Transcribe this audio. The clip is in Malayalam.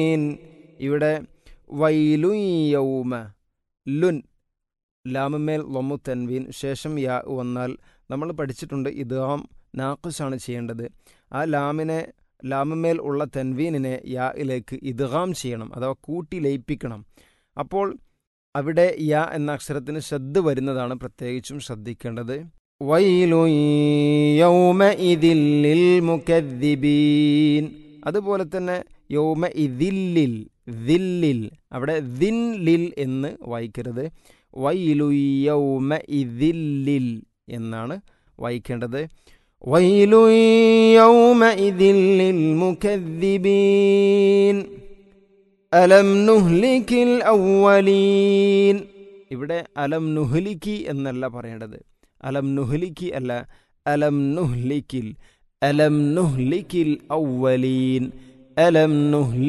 ഇവിടെ വൈലു യൗമ ലുൻ ലാമമേൽ ലൊമു തൻവീൻ ശേഷം യാ വന്നാൽ നമ്മൾ പഠിച്ചിട്ടുണ്ട് ഇദ്ഗാം നാഖുസാണ് ചെയ്യേണ്ടത് ആ ലാമിനെ ലാമമേൽ ഉള്ള തൻവീനിനെ യായിലേക്ക് ഇദ്ഗാം ചെയ്യണം അഥവാ കൂട്ടി ലയിപ്പിക്കണം അപ്പോൾ അവിടെ യ എന്ന അക്ഷരത്തിന് ശ്രദ്ധ വരുന്നതാണ് പ്രത്യേകിച്ചും ശ്രദ്ധിക്കേണ്ടത് വൈലു യൗമഇദില്ലിൽ മുകദ്ദിബീൻ അതുപോലെ തന്നെ യൗമ ഇദില്ലിൽ ദില്ലിൽ അവിടെ ദിൻ ലിൽ എന്ന് വായിക്കരുത് വൈലു യൗമ ഇദില്ലിൽ എന്നാണ് വായിക്കേണ്ടത് വൈലു യൗമ ഇദില്ലിൽ മുകദ്ദിബീൻ അലം നുഹ്ലിക്കിൽ ഔവലീൻ ഇവിടെ അലം നുഹ്ലിക്കി എന്നല്ല പറയേണ്ടത് അലം നുഹ്ലിക്കി അല്ല അലം നുഹ്ലിക്കിൽ അലം നുഹ്ലിക്കിൽ ഔവലീൻ അലം നുഹ്ലി